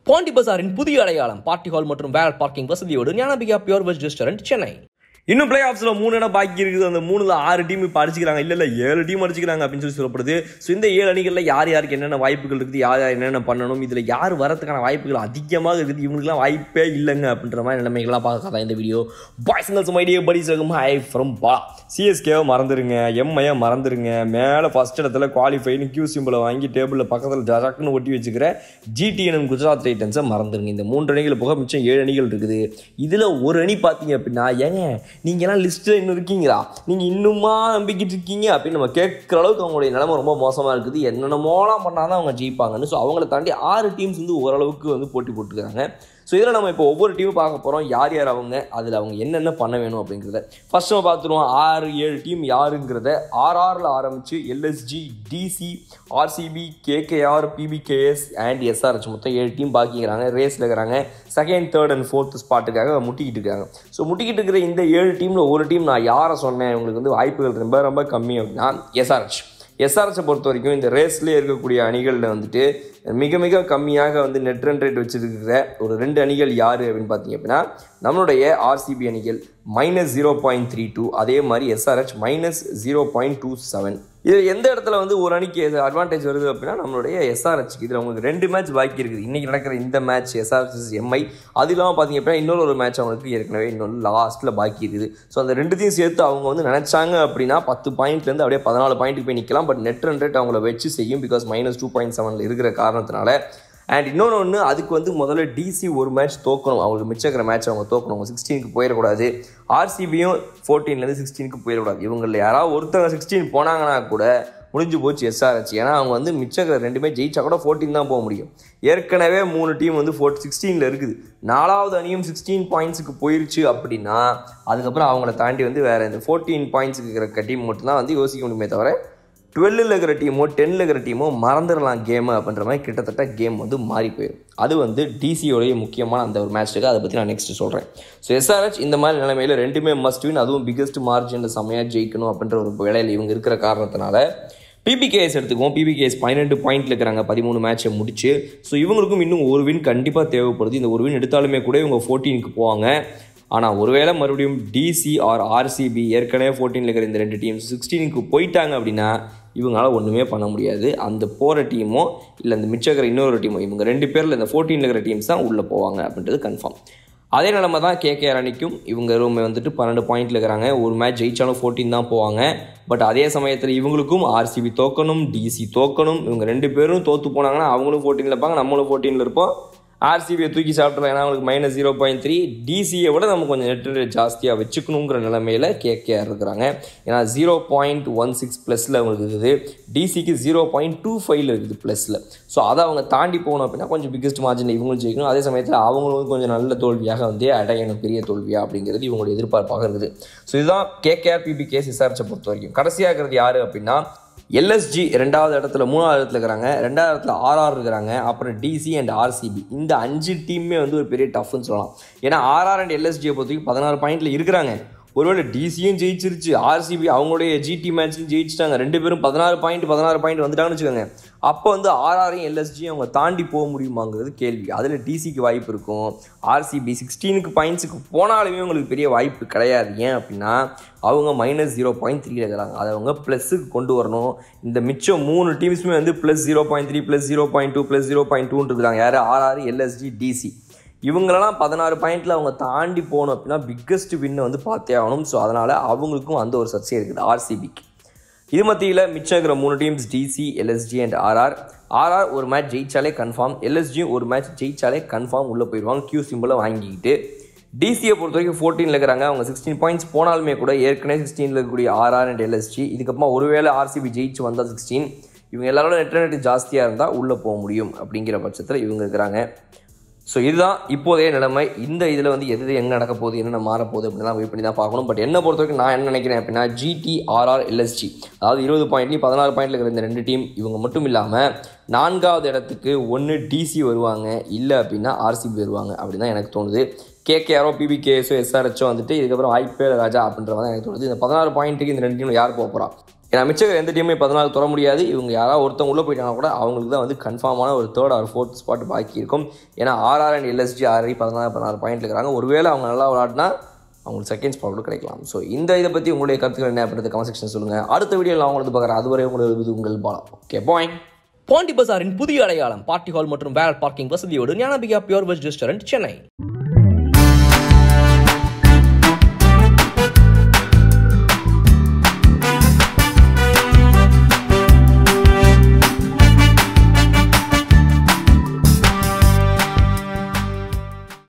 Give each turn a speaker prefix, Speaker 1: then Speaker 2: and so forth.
Speaker 1: பாண்டி பசாரின் புதிய அடையாளம் party hall மற்றும் வேல் பார்க்கிங் வசதியோடு Gnanambika pure veg restaurant Chennai இன்னும் பிளே ஆஃப்ஸில் மூணு இடம் பாக்கி இருக்குது அந்த மூணுல ஆறு டீம் இப்போ அடிச்சுக்கிறாங்க இல்லை இல்லை ஏழு டீம் அடிச்சுக்கிறாங்க அப்படின்னு சொல்லி சொல்லப்படுது ஸோ இந்த ஏழு அணிகளில் யார் யாருக்கு என்னென்ன வாய்ப்புகள் இருக்குது யார் யார் என்னென்ன பண்ணணும் இதில் யார் வரதுக்கான வாய்ப்புகள் அதிகமாக இருக்குது இவங்களுக்குலாம் வாய்ப்பே இல்லைங்க அப்படின்ற மாதிரி நிலைமைகள்லாம் பார்க்கலாம் இந்த வீடியோ பாய்ஸ் கேர்ள்ஸ் மைடியே படிஸ் இருக்கும் ஹை ஃப்ரம் பா சிஎஸ்கேவை மறந்துருங்க எம்ஐயை மறந்துருங்க மேலே ஃபஸ்ட் இடத்துல குவாலிஃபைன்னு கியூ சிம்பிளை வாங்கி டேபிளில் பக்கத்தில் ஜாக்குன்னு ஒட்டி வச்சுக்கிற ஜிடிஎன் குஜராத் டைட்டன்ஸை மறந்துருங்க இந்த மூன்று அணிகள் போக மிச்சம் ஏழு அணிகள் இருக்குது இதில் ஒரு அணி பார்த்தீங்க அப்படின்னா ஏங்க நீங்கள்லாம் லிஸ்ட்டில் இன்னும் இருக்கீங்களா நீங்கள் இன்னுமா நம்பிக்கிட்டு இருக்கீங்க அப்படின்னு நம்ம கேட்குற அளவுக்கு அவங்களுடைய நிலைமை ரொம்ப மோசமாக இருக்குது என்னென்னமோலாம் பண்ணால் தான் அவங்க ஜெயிப்பாங்கன்னு ஸோ அவங்கள தாண்டி ஆறு டீம்ஸ் வந்து ஓரளவுக்கு வந்து போட்டி போட்டுக்கிறாங்க ஸோ இதில் நம்ம இப்போ ஒவ்வொரு டீமும் பார்க்க போகிறோம் யார் யார் அவங்க அதில் அவங்க என்னென்ன பண்ண வேணும் அப்படிங்கிறத ஃபர்ஸ்ட் நம்ம பார்த்துருவோம் ஆறு ஏழு டீம் யாருங்கிறத ஆர்ஆரில் ஆரம்பித்து LSG DC RCB KKR PBKS and SRH மொத்தம் ஏழு டீம் பாக்கிக்கிறாங்க ரேஸில் இருக்கிறாங்க செகண்ட் தேர்ட் அண்ட் ஃபோர்த் ஸ்பாட்டுக்காக முட்டிக்கிட்டு இருக்காங்க ஸோ முட்டிக்கிட்டு இருக்கிற இந்த ஏழு டீமில் ஒரு டீம் நான் யாரை சொன்னேன் உங்களுக்கு வந்து வாய்ப்புகள் ரொம்ப ரொம்ப கம்மி அப்படின்னா எஸ்ஆர்ஹெச் எஸ்ஆர்எஸை பொறுத்த வரைக்கும் இந்த ரேஸ்லேயே இருக்கக்கூடிய அணிகளில் வந்துட்டு மிக மிக கம்மியாக வந்து நெட் ரன் ரேட் வச்சிருக்கிற ஒரு ரெண்டு அணிகள் யார் அப்படின்னு பார்த்தீங்க அப்படின்னா நம்மளுடைய ஆர்சிபி அணிகள் minus zero point three two அதே மாதிரி SRH minus zero point two seven இது எந்த இடத்துல வந்து ஒரு அணிக்கு அட்வான்டேஜ் வருது அப்படின்னா நம்மளுடைய எஸ்ஆர்ஹெச் இதில் உங்களுக்கு ரெண்டு மேட்ச் பாக்கி இருக்குது இன்றைக்கி நடக்கிற இந்த மேட்ச் எஸ்ஆர்ஹெச் எம்ஐ அது இல்லாமல் பார்த்தீங்க அப்படின்னா இன்னொரு ஒரு மேட்ச் அவங்களுக்கு ஏற்கனவே இன்னொரு லாஸ்ட்டில் பாக்கி இருக்குது ஸோ அந்த ரெண்டுத்தையும் சேர்த்து அவங்க வந்து நினச்சாங்க அப்படின்னா பத்து பாயிண்ட்லேருந்து அப்படியே பதினாலு பாயிண்ட்டுக்கு போய் நிற்கலாம் பட் நெட் ரன் ரேட் அவங்கள வச்சு செய்யும் பிகாஸ் மைனஸ் டூ பாயிண்ட் செவனில் இருக்கிற காரணத்தினால அண்ட் இன்னொன்று ஒன்று அதுக்கு வந்து முதல்ல டிசி ஒரு மேட்ச் தோக்கணும் அவங்களுக்கு மிச்சம் இருக்கிற மேட்ச் அவங்க தோக்கணும் அவங்க சிக்ஸ்டீனுக்கு போயிடக்கூடாது ஆர்சிபியும் ஃபோர்டீன்லேருந்து சிக்ஸ்டீனுக்கு போயிடக்கூடாது இவங்களில் யாராவது ஒருத்தங்க சிக்ஸ்டீன் போனாங்கன்னா கூட முடிஞ்சு போச்சு எஸ்ஆர்ஹெச் ஏன்னா அவங்க வந்து மிச்சம் ரெண்டுமே ஜெயிச்சா கூட ஃபோர்டீன் தான் போக முடியும் ஏற்கனவே மூணு டீம் வந்து ஃபோர் சிக்ஸ்டீனில் இருக்குது நாலாவது அணியும் சிக்ஸ்டீன் பாயிண்ட்ஸுக்கு போயிருச்சு அப்படின்னா அதுக்கப்புறம் அவங்கள தாண்டி வந்து வேறு இந்த ஃபோர்டீன் பாயிண்ட்ஸுக்கு இருக்கிற டீம் மட்டும்தான் வந்து யோசிக்க முடியுமே தவிர டுவெல்லில் இருக்கிற டீமோ டென்னில் இருக்கிற டீமோ மறந்துடலாம் கேமு அப்படின்ற மாதிரி கிட்டத்தட்ட கேம் வந்து மாறி போயிடும் அது வந்து டிசியோடைய முக்கியமான அந்த ஒரு மேட்ச்சுக்கு அதை பற்றி நான் நெக்ஸ்ட் சொல்கிறேன் ஸோ எஸ்ஆர்ஹெச் இந்த மாதிரி நிலைமையில் ரெண்டுமே மஸ்ட் வின் அதுவும் பிக்கஸ்ட் மார்ஜினில் செம்மையாக ஜெயிக்கணும் அப்படின்ற ஒரு வேலையில் இவங்க இருக்கிற காரணத்தினால பிபிகேஎஸ் எடுத்துக்குவோம் பிபிகேஎஸ் பன்னெண்டு பாயிண்ட்ல இருக்கிறாங்க பதிமூணு மேட்சை முடிச்சு ஸோ இவங்களுக்கும் இன்னும் ஒரு வின் கண்டிப்பாக தேவைப்படுது இந்த ஒரு வின் எடுத்தாலுமே கூட இவங்க ஃபோர்டீனுக்கு போவாங்க ஆனால் ஒருவேளை மறுபடியும் டிசி ஆர் ஆர்சிபி ஏற்கனவே ஃபோர்டீனில் இருக்கிற இந்த ரெண்டு டீம்ஸ் சிக்ஸ்டீனுக்கு போயிட்டாங்க அப்படின்னா இவங்களால ஒன்றுமே பண்ண முடியாது அந்த போகிற டீமோ இல்லை அந்த மிச்சம் இருக்கிற இன்னொரு டீமோ இவங்க ரெண்டு பேரில் இந்த ஃபோர்டீனில் இருக்கிற டீம்ஸ் தான் உள்ளே போவாங்க அப்படின்றது கன்ஃபார்ம் அதே நிலமை தான் கேகேஆர் அணிக்கும் இவங்க ரூம் வந்துட்டு பன்னெண்டு பாயிண்ட்டில் இருக்கிறாங்க ஒரு மேட்ச் ஜெயிச்சாலும் ஃபோர்டீன் தான் போவாங்க பட் அதே சமயத்தில் இவங்களுக்கும் ஆர்சிபி தோக்கணும் டிசி தோக்கணும் இவங்க ரெண்டு பேரும் தோற்று போனாங்கன்னா அவங்களும் ஃபோர்டீனில் இருப்பாங்க நம்மளும் ஃபோர்டீனில் இருப்போம் ஆர்சிபியை தூக்கி சாப்பிட்றோம் ஏன்னா அவங்களுக்கு மைனஸ் ஜீரோ பாயிண்ட் த்ரீ டிசியை விட நம்ம கொஞ்சம் நெட் ரேட் ஜாஸ்தியாக வச்சுக்கணுங்கிற நிலமையில் கேகேஆர் இருக்கிறாங்க ஏன்னா ஜீரோ பாயிண்ட் ஒன் சிக்ஸ் ப்ளஸில் அவங்களுக்கு இருக்குது டிசிக்கு ஜீரோ பாயிண்ட் டூ ஃபைவ்ல இருக்குது ப்ளஸில் ஸோ அதை அவங்க தாண்டி போகணும் அப்படின்னா கொஞ்சம் பிக்கஸ்ட் மார்ஜின் இவங்களும் ஜெயிக்கணும் அதே சமயத்தில் அவங்களும் கொஞ்சம் நல்ல தோல்வியாக வந்து அடையணும் பெரிய தோல்வியாக அப்படிங்கிறது இவங்களுடைய எதிர்பார்ப்பாக இருக்குது ஸோ இதுதான் கேகேஆர் பிபிகே சிசாரிச்சை பொறுத்த வரைக்கும் கடைசியாக இருக்கிறது யார் அப்படின்னா எல்எஸ்ஜி ரெண்டாவது இடத்துல மூணாவது இடத்துல இருக்கிறாங்க ரெண்டாவது இடத்துல ஆர்ஆர் இருக்கிறாங்க அப்புறம் டிசி அண்ட் ஆர்சிபி இந்த அஞ்சு டீமுமே வந்து ஒரு பெரிய டஃப்னு சொல்லலாம் ஏன்னா ஆர்ஆர் அண்ட் எல்எஸ்ஜியை பொறுத்த வரைக்கும் பதினாறு பாயிண்ட்ல இருக்கிறாங்க ஒருவேளை டிசியும் ஜெயிச்சிருச்சு ஆர்சிபி அவங்களுடைய ஜிடி மேட்ச்லையும் ஜெயிச்சிட்டாங்க ரெண்டு பேரும் பதினாறு பாயிண்ட் பதினாறு பாயிண்ட் வந்துட்டாங்கன்னு வச்சுக்கோங்க அப்போ வந்து ஆர்ஆரையும் எல்எஸ்ஜியும் அவங்க தாண்டி போக முடியுமாங்கிறது கேள்வி அதில் டிசிக்கு வாய்ப்பு இருக்கும் ஆர்சிபி சிக்ஸ்டீனுக்கு பாயிண்ட்ஸுக்கு போனாலுமே உங்களுக்கு பெரிய வாய்ப்பு கிடையாது ஏன் அப்படின்னா அவங்க மைனஸ் ஜீரோ பாயிண்ட் த்ரீ இருக்கிறாங்க அதை அவங்க ப்ளஸுக்கு கொண்டு வரணும் இந்த மிச்சம் மூணு டீம்ஸுமே வந்து plus zero point three plus zero point two plus zero point டூன்னு இருக்கிறாங்க யார் ஆர்ஆர் எல்எஸ்ஜி டிசி இவங்களெல்லாம் பதினாறு பாயிண்டில் அவங்க தாண்டி போகணும் அப்படின்னா பிக்கஸ்ட் வின்னை வந்து பார்த்தே ஆகணும் ஸோ அதனால் அவங்களுக்கும் அந்த ஒரு சர்ச்சை இருக்குது ஆர்சிபிக்கு இது மத்தியில் மிச்சம் இருக்கிற மூணு teams DC LSG and RR RR ஒரு மேட்ச் ஜெயிச்சாலே கன்ஃபார்ம் எல்எஸ்ஜியும் ஒரு மேட்ச் ஜெயிச்சாலே கன்ஃபார்ம் உள்ளே போயிடுவாங்க கியூ சிம்பிளை வாங்கிக்கிட்டு டிசியை பொறுத்த வரைக்கும் ஃபோர்டீனில் இருக்கிறாங்க அவங்க சிக்ஸ்டீன் பாயிண்ட்ஸ் போனாலுமே கூட ஏற்கனவே சிக்ஸ்டீனில் இருக்கக்கூடிய ஆர்ஆர் அண்ட் எல்எஸ்ஜி இதுக்கப்புறமா ஒருவேளை ஆர்சிபி ஜெயிச்சு வந்தால் சிக்ஸ்டீன் இவங்க எல்லாரோட நெட் ரேட் ஜாஸ்தியாக இருந்தால் உள்ளே போக முடியும் அப்படிங்கிற பட்சத்தில் இவங்க இருக்கிறாங்க ஸோ இதுதான் இப்போதைய நிலைமை இந்த இதில் வந்து எது எங்கே நடக்க போகுது என்னென்ன மாற போகுது அப்படின்லாம் வெயிட் பண்ணி தான் பார்க்கணும் பட் என்ன பொறுத்த வரைக்கும் நான் என்ன நினைக்கிறேன் அப்படின்னா ஜிடி ஆர்ஆர் எல்எஸ்ஜி அதாவது இருபது பாயிண்ட்லையும் பதினாறு பாயிண்ட்ல இருக்கிற இந்த ரெண்டு டீம் இவங்க மட்டும் இல்லாமல் நான்காவது இடத்துக்கு ஒன்று டிசி வருவாங்க இல்லை அப்படின்னா ஆர்சிபி வருவாங்க அப்படின்னு தான் எனக்கு தோணுது கேகேஆரோ பிபிகேஎஸோ எஸ்ஆர்ஹெச்சோ வந்துட்டு இதுக்கப்புறம் ஐபிஎல் ராஜா அப்படின்ற மாதிரி எனக்கு தோணுது இந்த பதினாறு பாயிண்ட்டுக்கு இந்த ரெண்டு டீம் யார் போக போகிறா ஏன்னா மிச்சம் எந்த டீமே பதினாலு தொட முடியாது இவங்க யாராவது ஒருத்தவங்க உள்ளே போயிட்டாங்கன்னா கூட அவங்களுக்கு தான் வந்து கன்ஃபார்மான ஒரு தேர்ட் ஆர் ஃபோர்த் ஸ்பாட் பாக்கி இருக்கும் ஏன்னா ஆர்ஆர் அண்ட் எல்எஸ்ஜி ஆர்ஐ பதினாறு பதினாறு பாயிண்ட் இருக்கிறாங்க ஒருவேளை அவங்க நல்லா விளாட்னா அவங்களுக்கு செகண்ட் ஸ்பாட் கூட கிடைக்கலாம் ஸோ இந்த இதை பற்றி உங்களுடைய கருத்துக்கள் என்ன அப்படின்றத கமெண்ட் செக்ஷன் சொல்லுங்கள் அடுத்த வீடியோவில் நான் உங்களுக்கு பார்க்குறேன் அதுவரை உங்களுக்கு உங்கள் பாலம் ஓகே பாய் பாண்டி பசாரின் புதிய அடையாளம் பார்ட்டி ஹால் மற்றும் வேல் பார்க்கிங் வசதியோடு Gnanambika pure veg restaurant Chennai